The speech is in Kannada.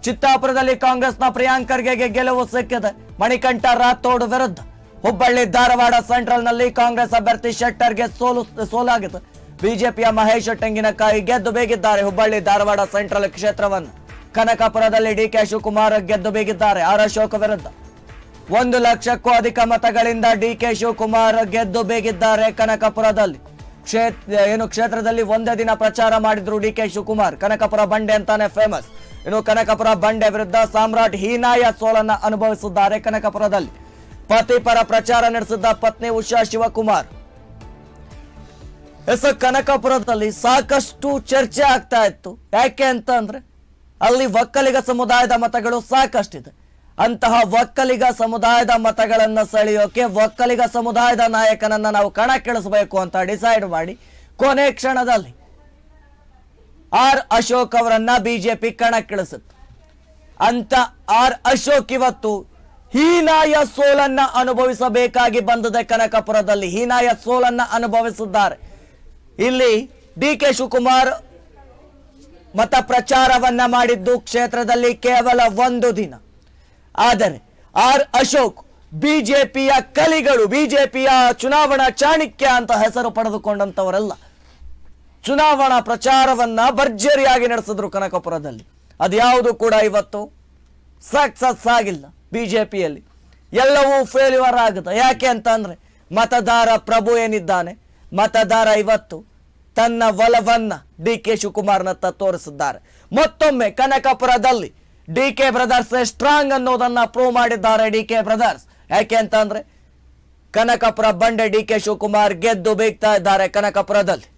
ಚಿತ್ತಾಪುರದಲ್ಲಿ ಕಾಂಗ್ರೆಸ್ನ ಪ್ರಿಯಾಂಕ್ ಖರ್ಗೆಗೆ ಗೆಲುವು ಸಿಕ್ಕಿದೆ ಮಣಿಕಂಠ ರಾಥೋಡ್ ವಿರುದ್ಧ ಹುಬ್ಬಳ್ಳಿ ಧಾರವಾಡ ಸೆಂಟ್ರಲ್ನಲ್ಲಿ ಕಾಂಗ್ರೆಸ್ ಅಭ್ಯರ್ಥಿ ಶೆಟ್ಟರ್ಗೆ ಸೋಲು ಸೋಲಾಗಿದೆ ಬಿಜೆಪಿಯ ಮಹೇಶ್ ತೆಂಗಿನಕಾಯಿ ಗೆದ್ದು ಬೇಗಿದ್ದಾರೆ ಹುಬ್ಬಳ್ಳಿ ಧಾರವಾಡ ಸೆಂಟ್ರಲ್ ಕ್ಷೇತ್ರವನ್ನು ಕನಕಪುರದಲ್ಲಿ ಡಿಕೆ ಶಿವಕುಮಾರ್ ಗೆದ್ದು ಬೇಗಿದ್ದಾರೆ ಆರ್ ಅಶೋಕ್ ವಿರುದ್ಧ ಒಂದು ಲಕ್ಷಕ್ಕೂ ಅಧಿಕ ಮತಗಳಿಂದ ಡಿಕೆ ಶಿವಕುಮಾರ್ ಗೆದ್ದು ಬೇಗಿದ್ದಾರೆ ಕನಕಪುರದಲ್ಲಿ ಕ್ಷೇತ್ರ ಏನು ಕ್ಷೇತ್ರದಲ್ಲಿ ಒಂದೇ ದಿನ ಪ್ರಚಾರ ಮಾಡಿದ್ರು ಡಿ ಕೆ ಶಿವಕುಮಾರ್ ಕನಕಪುರ ಬಂಡೆ ಅಂತಾನೆ ಫೇಮಸ್ ಇನ್ನು ಕನಕಪುರ ಬಂಡೆ ವಿರುದ್ಧ ಸಾಮ್ರಾಟ್ ಹೀನಾಯ ಸೋಲನ್ನ ಅನುಭವಿಸಿದ್ದಾರೆ ಕನಕಪುರದಲ್ಲಿ ಪತಿ ಪರ ಪ್ರಚಾರ ನಡೆಸಿದ್ದ ಪತ್ನಿ ಉಷಾ ಶಿವಕುಮಾರ್ ಎಸ್ ಕನಕಪುರದಲ್ಲಿ ಸಾಕಷ್ಟು ಚರ್ಚೆ ಆಗ್ತಾ ಇತ್ತು ಯಾಕೆ ಅಂತ ಅಂದ್ರೆ ಅಲ್ಲಿ ಒಕ್ಕಲಿಗ ಸಮುದಾಯದ ಮತಗಳು ಸಾಕಷ್ಟಿದೆ ಅಂತಹ ಒಕ್ಕಲಿಗ ಸಮುದಾಯದ ಮತಗಳನ್ನ ಸೆಳೆಯೋಕೆ ಒಕ್ಕಲಿಗ ಸಮುದಾಯದ ನಾಯಕನನ್ನ ನಾವು ಕಣಕ್ಕಿಳಿಸಬೇಕು ಅಂತ ಡಿಸೈಡ್ ಮಾಡಿ ಕೊನೆ ಕ್ಷಣದಲ್ಲಿ ಆರ್ ಅಶೋಕ್ ಅವರನ್ನ ಬಿಜೆಪಿ ಕಣಕ್ಕಿಳಿಸಿತ್ತು ಅಂತ ಆರ್ ಅಶೋಕ್ ಇವತ್ತು ಹೀನಾಯ ಸೋಲನ್ನ ಅನುಭವಿಸಬೇಕಾಗಿ ಬಂದಿದೆ ಕನಕಪುರದಲ್ಲಿ ಹೀನಾಯ ಸೋಲನ್ನ ಅನುಭವಿಸಿದ್ದಾರೆ ಇಲ್ಲಿ ಡಿ ಕೆ ಶಿವಕುಮಾರ್ ಮತ ಪ್ರಚಾರವನ್ನ ಮಾಡಿದ್ದು ಕ್ಷೇತ್ರದಲ್ಲಿ ಕೇವಲ ಒಂದು ದಿನ ಆದರೆ ಆರ್ ಅಶೋಕ್ ಬಿಜೆಪಿಯ ಕಲಿಗಳು ಬಿಜೆಪಿಯ ಚುನಾವಣಾ ಚಾಣಕ್ಯ ಅಂತ ಹೆಸರು ಪಡೆದುಕೊಂಡಂತವರೆಲ್ಲ ಚುನಾವಣಾ ಪ್ರಚಾರವನ್ನ ಭರ್ಜರಿಯಾಗಿ ನಡೆಸಿದ್ರು ಕನಕಪುರದಲ್ಲಿ ಅದ್ಯಾವುದು ಕೂಡ ಇವತ್ತು ಸಕ್ಸಸ್ ಆಗಿಲ್ಲ ಬಿಜೆಪಿಯಲ್ಲಿ ಎಲ್ಲವೂ ಫೇಲ್ಯೂರ್ ಆಗುತ್ತೆ ಯಾಕೆ ಅಂತ ಅಂದ್ರೆ ಮತದಾರ ಪ್ರಭು ಏನಿದ್ದಾನೆ ಮತದಾರ ಇವತ್ತು ತನ್ನ ಒಲವನ್ನ ಡಿ ಕೆ ಶಿವಕುಮಾರ್ನತ್ತ ತೋರಿಸಿದ್ದಾರೆ ಮತ್ತೊಮ್ಮೆ ಕನಕಪುರದಲ್ಲಿ ಡಿ ಕೆ ಬ್ರದರ್ಸ್ ಸ್ಟ್ರಾಂಗ್ ಅನ್ನೋದನ್ನ ಪ್ರೂವ್ ಮಾಡಿದ್ದಾರೆ ಡಿ ಕೆ ಬ್ರದರ್ಸ್ ಯಾಕೆ ಅಂತ ಅಂದ್ರೆ ಕನಕಪುರ ಬಂಡೆ ಡಿ ಕೆ ಶಿವಕುಮಾರ್ ಗೆದ್ದು ಬೀಗ್ತಾ ಇದ್ದಾರೆ ಕನಕಪುರದಲ್ಲಿ